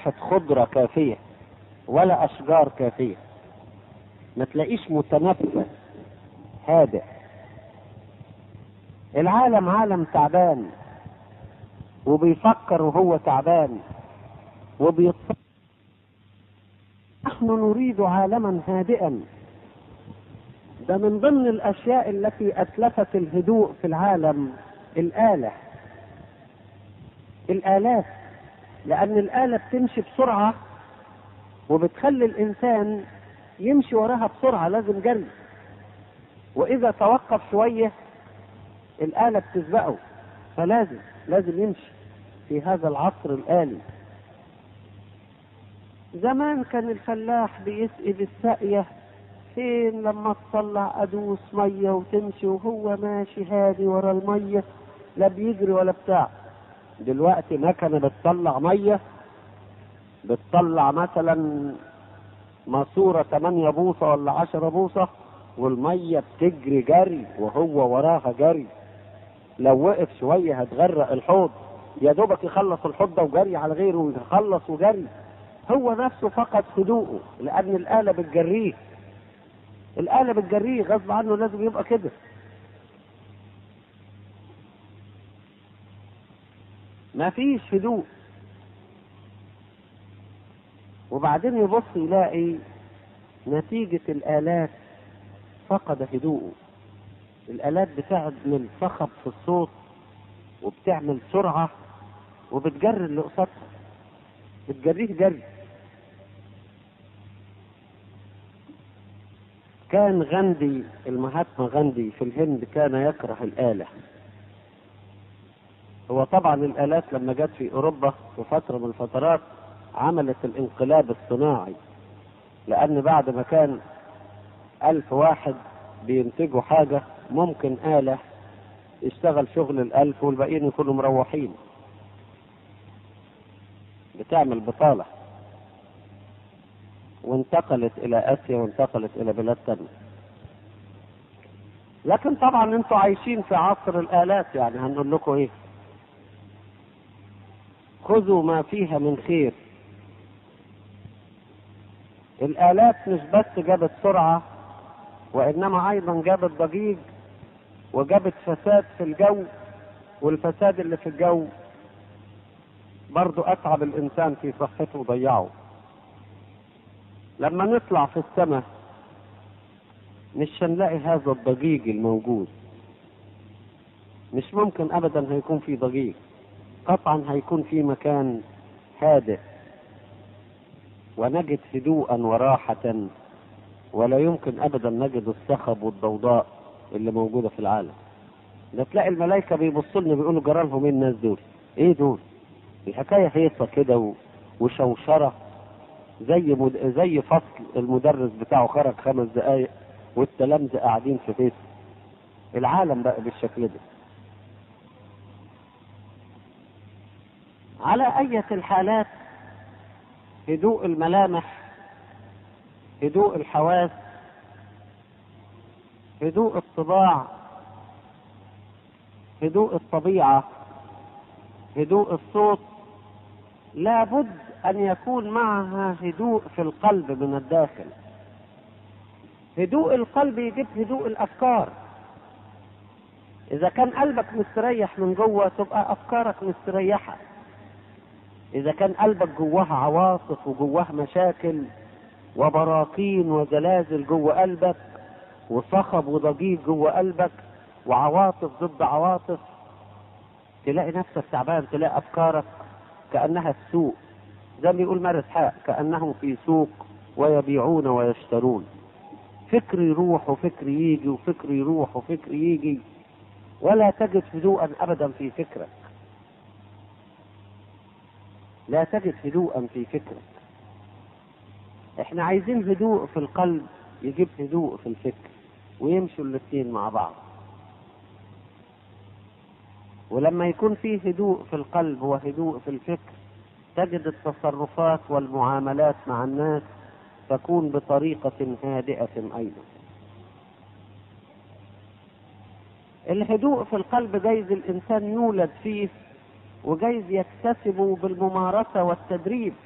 مساحة خضرة كافية ولا أشجار كافية ما تلاقيش متنفس هادئ العالم عالم تعبان وبيفكر وهو تعبان وبيتصرف نحن نريد عالما هادئا ده من ضمن الاشياء التي اتلفت الهدوء في العالم الاله الالات لان الاله بتمشي بسرعه وبتخلي الانسان يمشي وراها بسرعه لازم جري واذا توقف شويه الاله بتسبقه فلازم لازم يمشي في هذا العصر الالي زمان كان الفلاح بيسقي بالسقيه فين لما تطلع ادوس ميه وتمشي وهو ماشي هادي ورا الميه لا بيجري ولا بتاع دلوقتي مكنه بتطلع ميه بتطلع مثلا ماسوره 8 بوصه ولا 10 بوصه والميه بتجري جري وهو وراها جري لو وقف شويه هتغرق الحوض يا دوبك يخلص الحوض ده وجري على غيره ويخلص وجري هو نفسه فقد هدوءه لان الاله بتجريه الآلة بتجريه غصب عنه لازم يبقى كده ما فيش هدوء وبعدين يبص يلاقي نتيجة الآلات فقد هدوءه الآلات بتعمل صخب في الصوت وبتعمل سرعة وبتجري اللي قصادها بتجريه جري كان غاندي المهاتما غاندي في الهند كان يكره الآلة هو طبعا الآلات لما جت في أوروبا في فترة من الفترات عملت الانقلاب الصناعي لأن بعد ما كان ألف واحد بينتجوا حاجة ممكن آلة يشتغل شغل الألف والباقيين يكونوا مروحين بتعمل بطالة وانتقلت الى اسيا وانتقلت الى بلاد تانية لكن طبعا انتوا عايشين في عصر الالات يعني هنقول لكم ايه خذوا ما فيها من خير الالات مش بس جابت سرعة وانما ايضا جابت ضجيج وجابت فساد في الجو والفساد اللي في الجو برضو اتعب الانسان في صحته وضيعه لما نطلع في السماء مش هنلاقي هذا الضجيج الموجود مش ممكن ابدا هيكون في ضجيج قطعا هيكون في مكان هادئ ونجد هدوءا وراحة ولا يمكن ابدا نجد الصخب والضوضاء اللي موجودة في العالم ده تلاقي الملائكة بيبصوا لنا بيقولوا جرى لهم ايه الناس دول ايه دول الحكاية هيصة كده وشوشرة زي مد... زي فصل المدرس بتاعه خرج خمس دقايق والتلامذة قاعدين في بيت العالم بقى بالشكل ده على أية الحالات هدوء الملامح هدوء الحواس هدوء الطباع هدوء الطبيعة هدوء الصوت لابد أن يكون معها هدوء في القلب من الداخل هدوء القلب يجيب هدوء الأفكار إذا كان قلبك مستريح من جوه تبقى أفكارك مستريحة إذا كان قلبك جواها عواطف وجواه مشاكل وبراكين وزلازل جوه قلبك وصخب وضجيج جوه قلبك وعواطف ضد عواطف تلاقي نفسك تعبان تلاقي أفكارك كأنها السوق زي ما بيقول مارس حق كأنهم في سوق ويبيعون ويشترون فكر يروح وفكر يجي وفكر يروح وفكر يجي ولا تجد هدوءا أبدا في فكرك لا تجد هدوءا في فكرك احنا عايزين هدوء في القلب يجيب هدوء في الفكر ويمشوا الاثنين مع بعض ولما يكون في هدوء في القلب وهدوء في الفكر تجد التصرفات والمعاملات مع الناس تكون بطريقة هادئة أيضا الهدوء في القلب جايز الإنسان يولد فيه وجايز يكتسبه بالممارسة والتدريب